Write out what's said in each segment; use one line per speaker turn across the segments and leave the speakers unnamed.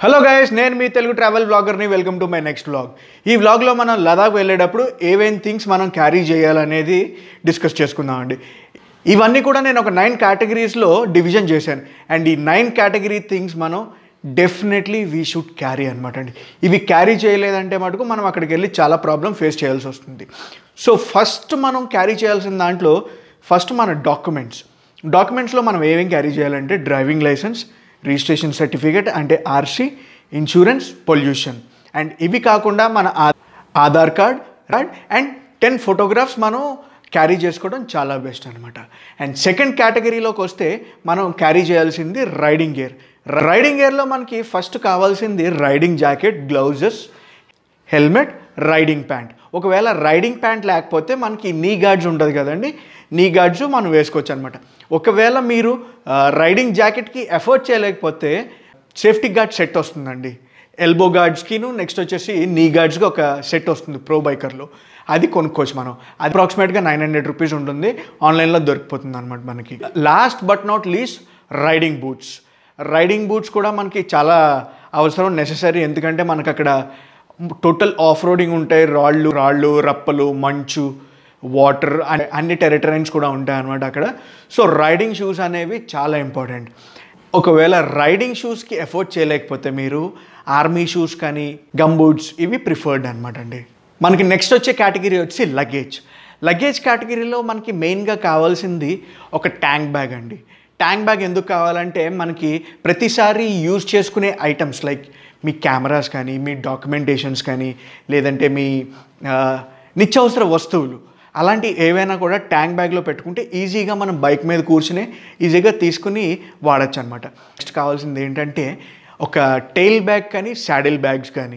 hello guys నేను మీ Telugu travel బ్లాగర్ని welcome to my next blog ఈ వ్లాగ్లో మనం లదాఖ్ వెళ్ళేటప్పుడు ఏవేం థింగ్స్ మనం క్యారీ చేయాలనేది డిస్కస్ చేసుకుందామండి ఇవన్నీ కూడా నేను ఒక నైన్ కేటగిరీస్లో డివిజన్ చేశాను అండ్ ఈ నైన్ కేటగిరీ థింగ్స్ మనం డెఫినెట్లీ వీ షుడ్ క్యారీ అనమాట అండి ఇవి క్యారీ చేయలేదంటే మటుకు మనం అక్కడికి వెళ్ళి చాలా ప్రాబ్లం ఫేస్ చేయాల్సి వస్తుంది సో ఫస్ట్ మనం క్యారీ చేయాల్సిన దాంట్లో ఫస్ట్ మన డాక్యుమెంట్స్ డాక్యుమెంట్స్లో మనం ఏమేం క్యారీ చేయాలంటే డ్రైవింగ్ లైసెన్స్ రిజిస్ట్రేషన్ సర్టిఫికేట్ అంటే ఆర్సీ ఇన్సూరెన్స్ పొల్యూషన్ అండ్ ఇవి కాకుండా మన ఆ- Aadhaar card right and ten photographs మనం క్యారీ చేసుకోవడం చాలా బెస్ట్ అనమాట అండ్ సెకండ్ కేటగిరీలోకి వస్తే మనం క్యారీ చేయాల్సింది రైడింగ్ గేర్ రైడింగ్ గేర్లో మనకి ఫస్ట్ కావాల్సింది riding jacket gloves helmet riding pant ఒకవేళ రైడింగ్ ప్యాంట్ లేకపోతే మనకి నీ గార్డ్స్ ఉంటుంది కదండి నీ గార్డ్స్ మనం వేసుకోవచ్చు అనమాట ఒకవేళ మీరు ఆ, రైడింగ్ జాకెట్కి ఎఫర్ట్ చేయలేకపోతే సేఫ్టీ గార్డ్ సెట్ వస్తుందండి ఎల్బో గార్డ్స్కిను నెక్స్ట్ వచ్చేసి నీ గార్డ్స్కి ఒక సెట్ వస్తుంది ప్రో బైకర్లో అది కొనుక్కోవచ్చు మనం అది అప్రాక్సిమేట్గా నైన్ హండ్రెడ్ రూపీస్ ఉంటుంది ఆన్లైన్లో దొరికిపోతుంది అనమాట మనకి last but not least riding boots riding boots కూడా మనకి చాలా అవసరం నెససరీ ఎందుకంటే మనకు అక్కడ టోటల్ ఆఫ్ రోడింగ్ ఉంటాయి రాళ్ళు రాళ్ళు రప్పలు మంచు వాటర్ అనే అన్ని టెరిటరైన్స్ కూడా ఉంటాయి అనమాట అక్కడ సో రైడింగ్ షూస్ అనేవి చాలా ఇంపార్టెంట్ ఒకవేళ రైడింగ్ షూస్కి ఎఫోర్డ్ చేయలేకపోతే మీరు ఆర్మీ షూస్ కానీ గమ్ బూట్స్ ఇవి ప్రిఫర్డ్ అనమాట అండి మనకి నెక్స్ట్ వచ్చే కేటగిరీ వచ్చి లగేజ్ లగేజ్ కేటగిరీలో మనకి మెయిన్గా కావాల్సింది ఒక ట్యాంక్ బ్యాగ్ అండి ట్యాంక్ బ్యాగ్ ఎందుకు కావాలంటే మనకి ప్రతిసారి యూజ్ చేసుకునే ఐటమ్స్ లైక్ మీ కెమెరాస్ కానీ మీ డాక్యుమెంటేషన్స్ కానీ లేదంటే మీ ఆ, నిత్యావసర వస్తువులు అలాంటి ఏవైనా కూడా ట్యాంక్ బ్యాగ్లో పెట్టుకుంటే ఈజీగా మనం బైక్ మీద కూర్చుని ఈజీగా తీసుకుని వాడచ్చు అనమాట నెక్స్ట్ కావాల్సింది ఏంటంటే ఒక టైల్ బ్యాగ్ కానీ శాడిల్ బ్యాగ్స్ కానీ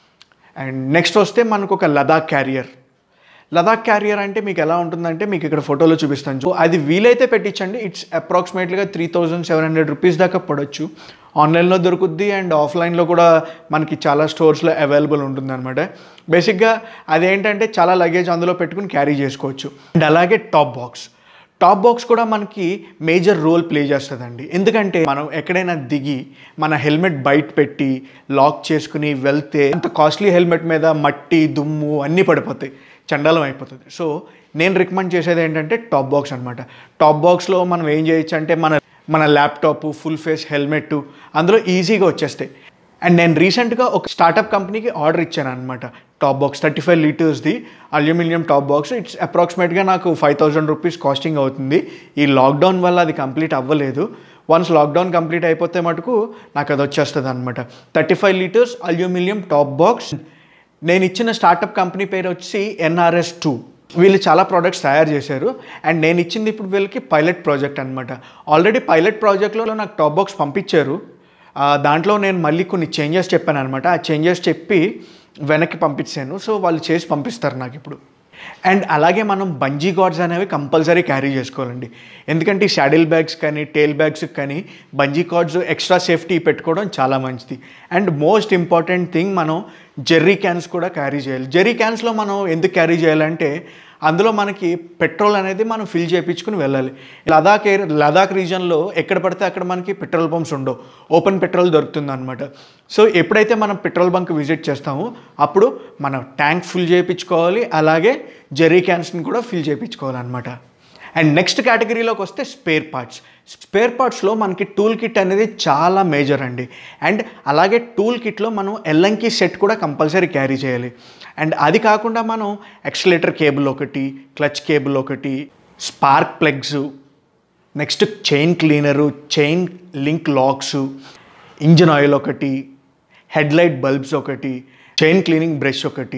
అండ్ నెక్స్ట్ వస్తే మనకు ఒక లదాఖ్ క్యారియర్ లదాఖ్ క్యారియర్ అంటే మీకు ఎలా ఉంటుందంటే మీకు ఇక్కడ ఫోటోలో చూపిస్తాను చూ- అది వీలైతే పెట్టించండి ఇట్స్ అప్రాక్సిమేట్లీగా three thousand seven hundred rupees దాకా పడవచ్చు ఆన్లైన్లో దొరుకుద్ది అండ్ ఆఫ్లైన్లో కూడా మనకి చాలా స్టోర్స్లో అవైలబుల్ ఉంటుంది అనమాట బేసిక్గా అదేంటంటే చాలా లగేజ్ అందులో పెట్టుకుని క్యారీ చేసుకోవచ్చు అండ్ అలాగే టాప్ బాక్స్ టాప్ బాక్స్ కూడా మనకి మేజర్ రోల్ ప్లే చేస్తుందండి ఎందుకంటే మనం ఎక్కడైనా దిగి మన హెల్మెట్ బయట పెట్టి లాక్ చేసుకుని వెళ్తే అంత కాస్ట్లీ హెల్మెట్ మీద మట్టి దుమ్ము అన్నీ పడిపోతాయి చండాలం అయిపోతుంది సో నేను రికమెండ్ చేసేది ఏంటంటే టాప్ బాక్స్ అనమాట టాప్ బాక్స్లో మనం ఏం చేయొచ్చు అంటే మన మన ల్యాప్టాప్ ఫుల్ ఫేస్ హెల్మెట్ అందులో ఈజీగా వచ్చేస్తాయి అండ్ నేను రీసెంట్గా ఒక స్టార్టప్ కంపెనీకి ఆర్డర్ ఇచ్చాను అనమాట టాప్ బాక్స్ థర్టీ ఫైవ్ లీటర్స్ది అల్యూమినియం టాప్ బాక్స్ ఇట్స్ అప్రాక్సిమేట్గా నాకు ఫైవ్ థౌజండ్ రూపీస్ కాస్టింగ్ అవుతుంది ఈ లాక్డౌన్ వల్ల అది కంప్లీట్ అవ్వలేదు వన్స్ లాక్డౌన్ కంప్లీట్ అయిపోతే మటుకు నాకు అది వచ్చేస్తుంది అనమాట thirty five litres aluminium top box నేను ఇచ్చిన స్టార్టప్ కంపెనీ పేరు వచ్చి ఎన్ఆర్ఎస్ టూ వీళ్ళు చాలా ప్రోడక్ట్స్ తయారు చేశారు అండ్ నేను ఇచ్చింది ఇప్పుడు వీళ్ళకి పైలట్ ప్రాజెక్ట్ అనమాట ఆల్రెడీ పైలట్ ప్రాజెక్ట్లో నాకు టాప్ బాక్స్ పంపించారు ఆ, దాంట్లో నేను మళ్ళీ కొన్ని చేంజెస్ చెప్పాను అనమాట ఆ చేంజెస్ చెప్పి వెనక్కి పంపించాను సో వాళ్ళు చేసి పంపిస్తారు నాకు ఇప్పుడు అండ్ అలాగే మనం బంజీ గార్డ్స్ అనేవి కంపల్సరీ క్యారీ చేసుకోవాలండి ఎందుకంటే ఈ షాడిల్ బ్యాగ్స్ కానీ టేల్ బ్యాగ్స్ కానీ బంజీ కార్డ్స్ ఎక్స్ట్రా సేఫ్టీ పెట్టుకోవడం చాలా మంచిది అండ్ మోస్ట్ ఇంపార్టెంట్ థింగ్ మనం జెర్రీ క్యాన్స్ కూడా క్యారీ చేయాలి జెర్రీ క్యాన్స్లో మనం ఎందుకు క్యారీ చేయాలంటే అందులో మనకి పెట్రోల్ అనేది మనం ఫిల్ చేయించుకుని వెళ్ళాలి లదాఖ్ ఏర్ లదాఖ్ రీజన్లో ఎక్కడ పడితే అక్కడ మనకి పెట్రోల్ పంప్స్ ఉండవు ఓపెన్ పెట్రోల్ దొరుకుతుంది అనమాట సో ఎప్పుడైతే మనం పెట్రోల్ బంక్ విజిట్ చేస్తామో అప్పుడు మనం ట్యాంక్ ఫిల్ చేయించుకోవాలి అలాగే జెర్రీ క్యాన్స్ని కూడా ఫిల్ చేయించుకోవాలన్నమాట అండ్ నెక్స్ట్ కేటగిరీలోకి వస్తే స్పేర్ పార్ట్స్ స్పేర్ పార్ట్స్లో మనకి టూల్ కిట్ అనేది చాలా మేజర్ అండి అండ్ అలాగే టూల్ కిట్లో మనం ఎల్లంకి సెట్ కూడా కంపల్సరీ క్యారీ చేయాలి అండ్ అది కాకుండా మనం ఎక్సలేటర్ కేబుల్ ఒకటి క్లచ్ కేబుల్ ఒకటి spark plugs next chain cleaner chain link locks engine oil ఒకటి హెడ్ లైట్ బల్బ్స్ ఒకటి చైన్ క్లీనింగ్ బ్రష్ ఒకటి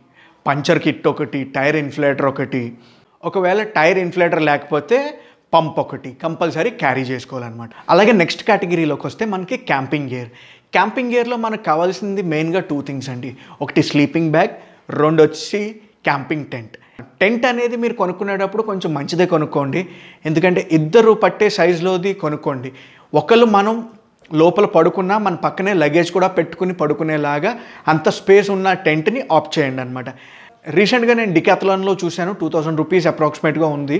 పంచర్ కిట్ ఒకటి టైర్ ఇన్ఫ్లేటర్ ఒకటి ఒకవేళ టైర్ ఇన్ఫ్లేటర్ లేకపోతే పంప్ ఒకటి కంపల్సరీ క్యారీ చేసుకోవాలన్నమాట అలాగే నెక్స్ట్ కేటగిరీలోకి వస్తే మనకి క్యాంపింగ్ గేర్ క్యాంపింగ్ గేర్లో మనకు కావాల్సింది మెయిన్గా టూ థింగ్స్ అండి ఒకటి స్లీపింగ్ బ్యాగ్ రెండు వచ్చి క్యాంపింగ్ టెంట్ టెంట్ అనేది మీరు కొనుక్కునేటప్పుడు కొంచెం మంచిదే కొనుక్కోండి ఎందుకంటే ఇద్దరు పట్టే సైజులోది కొనుక్కోండి ఒకళ్ళు మనం లోపల పడుకున్నా మన పక్కనే లగేజ్ కూడా పెట్టుకుని పడుకునేలాగా అంత స్పేస్ ఉన్న టెంట్ని ఆప్ చేయండి అనమాట రీసెంట్గా నేను డికాథలాన్లో చూశాను టూ థౌసండ్ రూపీస్ అప్రాక్సిమేట్గా ఉంది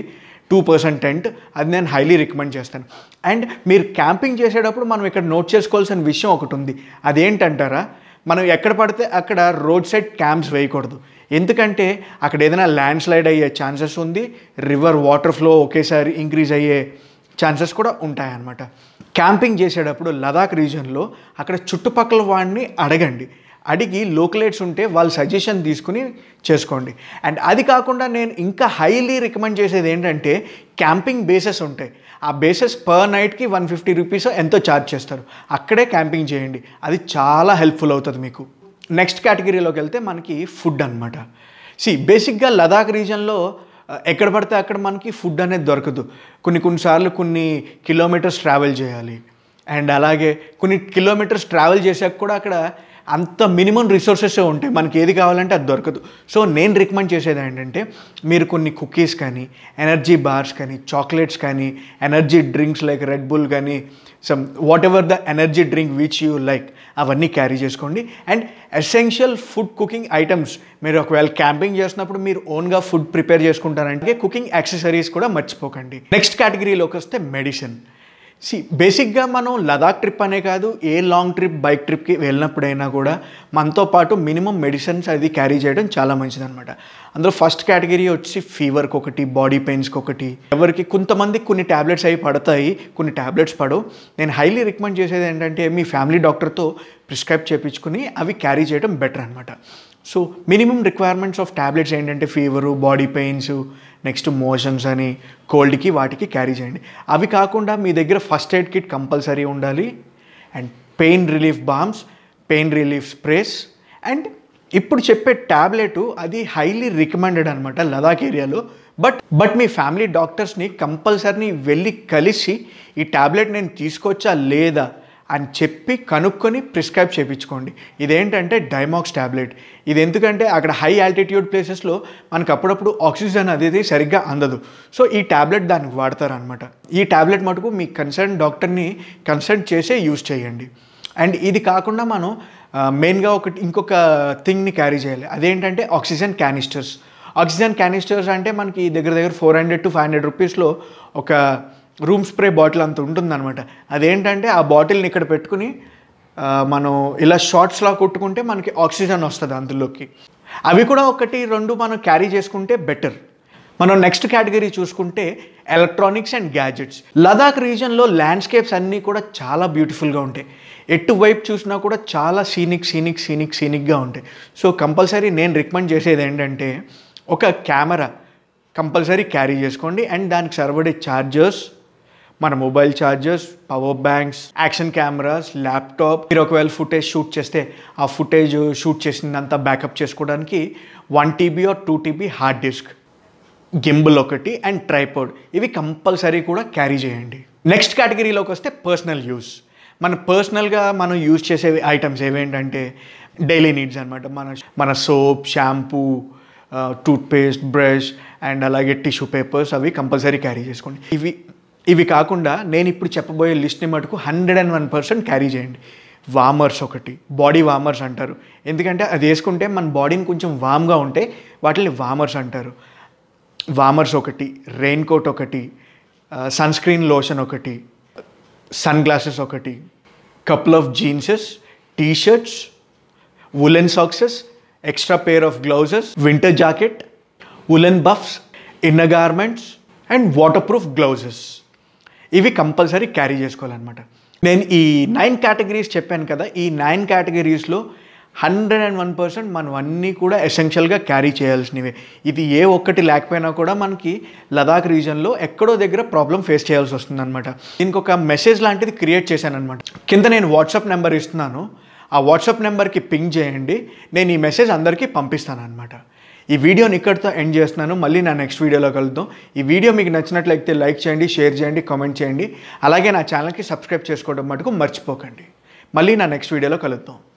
టూ పర్సెంట్ టెంట్ అది నేను హైలీ రికమెండ్ చేస్తాను అండ్ మీరు క్యాంపింగ్ చేసేటప్పుడు మనం ఇక్కడ నోట్ చేసుకోవాల్సిన విషయం ఒకటి ఉంది అదేంటంటారా మనం ఎక్కడ పడితే అక్కడ రోడ్ సైడ్ క్యాంప్స్ వేయకూడదు ఎందుకంటే అక్కడ ఏదైనా ల్యాండ్ స్లైడ్ అయ్యే ఛాన్సెస్ ఉంది రివర్ వాటర్ ఫ్లో ఒకేసారి ఇంక్రీజ్ అయ్యే ఛాన్సెస్ కూడా ఉంటాయన్నమాట క్యాంపింగ్ చేసేటప్పుడు లదాఖ్ రీజన్లో అక్కడ చుట్టుపక్కల వాడిని అడగండి అడిగి లోకలేట్స్ ఉంటే వాళ్ళ సజెషన్ తీసుకుని చేసుకోండి అండ్ అది కాకుండా నేను ఇంకా హైలీ రికమెండ్ చేసేది ఏంటంటే క్యాంపింగ్ బేసెస్ ఉంటాయి ఆ బేసెస్ పర్ నైట్కి వన్ ఫిఫ్టీ రూపీస్ ఎంతో ఛార్జ్ చేస్తారు అక్కడే క్యాంపింగ్ చేయండి అది చాలా హెల్ప్ఫుల్ అవుతుంది మీకు నెక్స్ట్ కేటగిరీలోకి వెళ్తే మనకి ఫుడ్ అనమాట సి బేసిక్గా లదాఖ్ రీజన్లో ఆ, ఎక్కడ పడితే అక్కడ మనకి ఫుడ్ అనేది దొరకదు కొన్ని కొన్నిసార్లు కొన్ని కిలోమీటర్స్ ట్రావెల్ చేయాలి అండ్ అలాగే కొన్ని కిలోమీటర్స్ ట్రావెల్ చేసాక కూడా అక్కడ అంత మినిమం రిసోర్సెస్ ఉంటాయి మనకి ఏది కావాలంటే అది దొరకదు సో నేను రికమెండ్ చేసేది ఏంటంటే మీరు కొన్ని కుకీస్ కానీ ఎనర్జీ బార్స్ కానీ చాక్లెట్స్ కానీ energy drinks like Red Bull కానీ some whatever the energy drink which you like అవన్నీ క్యారీ చేసుకోండి and essential food cooking items మీరు ఒకవేళ క్యాంపింగ్ చేసినప్పుడు మీరు ఓన్గా ఫుడ్ ప్రిపేర్ చేసుకుంటారంటే కుకింగ్ యాక్సెసరీస్ కూడా మర్చిపోకండి నెక్స్ట్ కేటగిరీలోకి వస్తే మెడిసిన్ సి బేసిక్గా మనం లదాఖ్ ట్రిప్ అనే కాదు ఏ లాంగ్ ట్రిప్ బైక్ ట్రిప్కి వెళ్ళినప్పుడైనా కూడా మనతో పాటు మినిమం మెడిసిన్స్ అది క్యారీ చేయడం చాలా మంచిదన్నమాట అందులో ఫస్ట్ కేటగిరీ వచ్చి ఫీవర్కి ఒకటి బాడీ పెయిన్స్కి ఒకటి ఎవరికి కొంతమంది కొన్ని ట్యాబ్లెట్స్ అవి పడతాయి కొన్ని ట్యాబ్లెట్స్ పడవు నేను హైలీ రికమెండ్ చేసేది ఏంటంటే మీ ఫ్యామిలీ డాక్టర్తో ప్రిస్క్రైబ్ చేయించుకుని అవి క్యారీ చేయడం బెటర్ అనమాట so minimum requirements of tablets ఏంటంటే fever body pains next motions అని కోల్డ్కి వాటికి క్యారీ చేయండి అవి కాకుండా మీ దగ్గర ఫస్ట్ ఎయిడ్ కిట్ కంపల్సరీ ఉండాలి and pain relief balms pain relief sprays and ఇప్పుడు చెప్పే ట్యాబ్లెట్ అది హైలీ రికమెండెడ్ అనమాట లదాఖ్ ఏరియాలో బట్ బట్ మీ ఫ్యామిలీ డాక్టర్స్ని కంపల్సరీ వెళ్ళి కలిసి ఈ ట్యాబ్లెట్ నేను తీసుకోవచ్చా లేదా అని చెప్పి కనుక్కొని ప్రిస్క్రైబ్ చేయించుకోండి ఇదేంటంటే డైమాక్స్ ట్యాబ్లెట్ ఇది ఎందుకంటే అక్కడ హై ఆల్టిట్యూడ్ ప్లేసెస్లో మనకు అప్పుడప్పుడు ఆక్సిజన్ అనేది సరిగ్గా అందదు సో ఈ ట్యాబ్లెట్ దానికి వాడతారనమాట ఈ ట్యాబ్లెట్ మటుకు మీ కన్సర్న్ డాక్టర్ని కన్సల్ట్ చేసే యూజ్ చేయండి అండ్ ఇది కాకుండా మనం మెయిన్గా ఒకటి ఇంకొక థింగ్ని క్యారీ చేయాలి అదేంటంటే ఆక్సిజన్ క్యానిస్టర్స్ ఆక్సిజన్ క్యానిస్టర్స్ అంటే మనకి దగ్గర దగ్గర four hundred to five hundred రూపీస్లో ఒక రూమ్ స్ప్రే బాటిల్ అంత ఉంటుందన్నమాట అదేంటంటే ఆ బాటిల్ని ఇక్కడ పెట్టుకుని ఆ, మనం ఇలా షార్ట్స్లా కొట్టుకుంటే మనకి ఆక్సిజన్ వస్తుంది అందులోకి అవి కూడా ఒకటి రెండు మనం క్యారీ చేసుకుంటే బెటర్ మనం నెక్స్ట్ కేటగిరీ చూసుకుంటే ఎలక్ట్రానిక్స్ అండ్ గ్యాజెట్స్ లదాఖ్ రీజన్లో ల్యాండ్స్కేప్స్ అన్నీ కూడా చాలా బ్యూటిఫుల్గా ఉంటాయి ఎటువైపు చూసినా కూడా చాలా సీనిక్ సీనిక్ సీనిక్ సీనిక్గా ఉంటాయి సో కంపల్సరీ నేను రికమెండ్ చేసేది ఏంటంటే ఒక కెమెరా కంపల్సరీ క్యారీ చేసుకోండి అండ్ దానికి సరిపడే ఛార్జర్స్ మన mobile chargers power banks action cameras laptop మీరు ఒకవేళ ఫుటేజ్ షూట్ చేస్తే ఆ ఫుటేజ్ షూట్ చేసిందంతా బ్యాకప్ చేసుకోవడానికి one TB or two TB hard disk gimbal ఒకటి అండ్ ట్రైపోడ్ ఇవి కంపల్సరీ కూడా క్యారీ చేయండి నెక్స్ట్ కేటగిరీలోకి వస్తే పర్సనల్ యూస్ మన పర్సనల్గా మనం యూజ్ చేసే ఐటమ్స్ ఏవేంటంటే డైలీ నీడ్స్ అనమాట మన మన soap shampoo toothpaste brush and అలాగే టిష్యూ పేపర్స్ అవి కంపల్సరీ క్యారీ చేసుకోండి ఇవి ఇవి కాకుండా నేను ఇప్పుడు చెప్పబోయే లిస్ట్ని మటుకు hundred and one percent carry చేయండి వామర్స్ ఒకటి బాడీ వామర్స్ అంటారు ఎందుకంటే అది వేసుకుంటే మన బాడీని కొంచెం వామ్గా ఉంటే వాటిని వామర్స్ అంటారు వామర్స్ ఒకటి రెయిన్ కోట్ ఒకటి సన్ స్క్రీన్ లోషన్ ఒకటి సన్ గ్లాసెస్ ఒకటి couple of jeanses T shirts woollen sockses extra pair of gloves winter jacket woollen buffs inner garments and waterproof gloves ఇవి కంపల్సరీ క్యారీ చేసుకోవాలన్నమాట నేను ఈ nine categories చెప్పాను కదా ఈ నైన్ కేటగిరీస్లో హండ్రెడ్ అండ్ వన్ పర్సెంట్ మనం అన్నీ కూడా ఎసెన్షియల్గా క్యారీ చేయాల్సినవే ఇది ఏ ఒక్కటి లేకపోయినా కూడా మనకి లదాఖ్ రీజన్లో ఎక్కడో దగ్గర ప్రాబ్లం ఫేస్ చేయాల్సి వస్తుందన్నమాట దీనికి ఒక మెసేజ్ లాంటిది క్రియేట్ చేశాను అనమాట కింద నేను వాట్సాప్ నెంబర్ ఇస్తున్నాను ఆ వాట్సాప్ నెంబర్కి పింగ్ చేయండి నేను ఈ మెసేజ్ అందరికీ పంపిస్తాను అనమాట ఈ వీడియోని ఇక్కడితో ఎండ్ చేస్తున్నాను మళ్ళీ నా నెక్స్ట్ వీడియోలో కలుద్దాం ఈ వీడియో మీకు నచ్చినట్లయితే లైక్ చేయండి షేర్ చేయండి కామెంట్ చేయండి అలాగే నా ఛానల్కి సబ్స్క్రైబ్ చేసుకోవడం మటుకు మర్చిపోకండి మళ్ళీ నా నెక్స్ట్ వీడియోలో కలుద్దాం